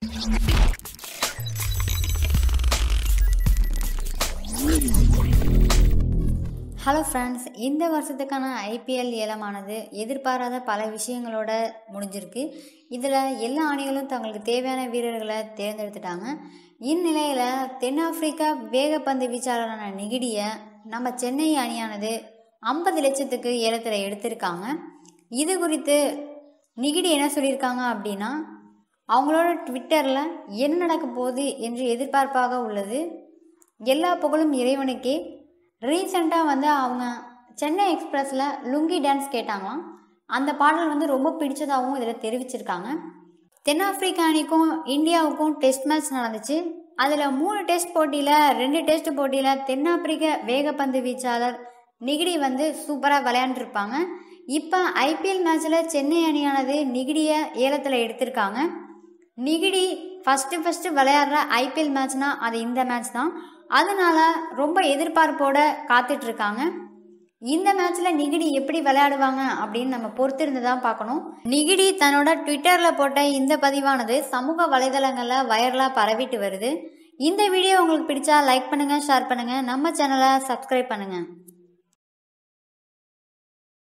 hello friends இந்த வருஷத்துக்கான IPL ஏலமானது எதிர்பாராத பல விஷயங்களோட முடிஞ்சிருக்கு இதில் எல்லா அணிகளும் தங்களுக்கு தேவையான வீரர்களை தேர்ந்தெடுத்துட்டாங்க இந்நிலையில் தென்னாப்பிரிக்கா வேகப்பந்து வீச்சாளரான நிகிடியை நம்ம சென்னை அணியானது ஐம்பது லட்சத்துக்கு ஏலத்தில் எடுத்திருக்காங்க இது குறித்து நிகிடி என்ன சொல்லியிருக்காங்க அப்படின்னா அவங்களோட ட்விட்டரில் என்ன நடக்க போகுது என்று எதிர்பார்ப்பாக உள்ளது எல்லா புகழும் இறைவனுக்கே ரீசெண்டாக வந்து அவங்க சென்னை எக்ஸ்பிரஸில் லுங்கி டான்ஸ் கேட்டாங்களாம் அந்த பாடல் வந்து ரொம்ப பிடிச்சதாகவும் இதில் தெரிவிச்சிருக்காங்க தென்னாப்பிரிக்கா அணிக்கும் இந்தியாவுக்கும் டெஸ்ட் மேட்ச் நடந்துச்சு அதில் மூணு டெஸ்ட் போட்டியில் ரெண்டு டெஸ்ட் போட்டியில் தென்னாப்பிரிக்க வேகப்பந்து வீச்சாளர் நிகிடி வந்து சூப்பராக விளையாண்டுருப்பாங்க இப்போ ஐபிஎல் மேட்ச்சில் சென்னை அணியானது நிகிடியை ஏலத்தில் எடுத்திருக்காங்க நிகிடி ஃபஸ்ட்டு ஃபஸ்ட்டு விளையாடுற ஐபிஎல் மேட்ச்னா அது இந்த மேட்ச் தான் அதனால ரொம்ப எதிர்பார்ப்போட காத்துட்டு இருக்காங்க இந்த மேட்ச்ல நிகிடி எப்படி விளையாடுவாங்க அப்படின்னு நம்ம பொறுத்திருந்து தான் பார்க்கணும் நிகிடி தன்னோட ட்விட்டர்ல போட்ட இந்த பதிவானது சமூக வலைதளங்கள்ல வைரலா பரவிட்டு வருது இந்த வீடியோ உங்களுக்கு பிடிச்சா லைக் பண்ணுங்க ஷேர் பண்ணுங்க நம்ம சேனலை சப்ஸ்கிரைப் பண்ணுங்க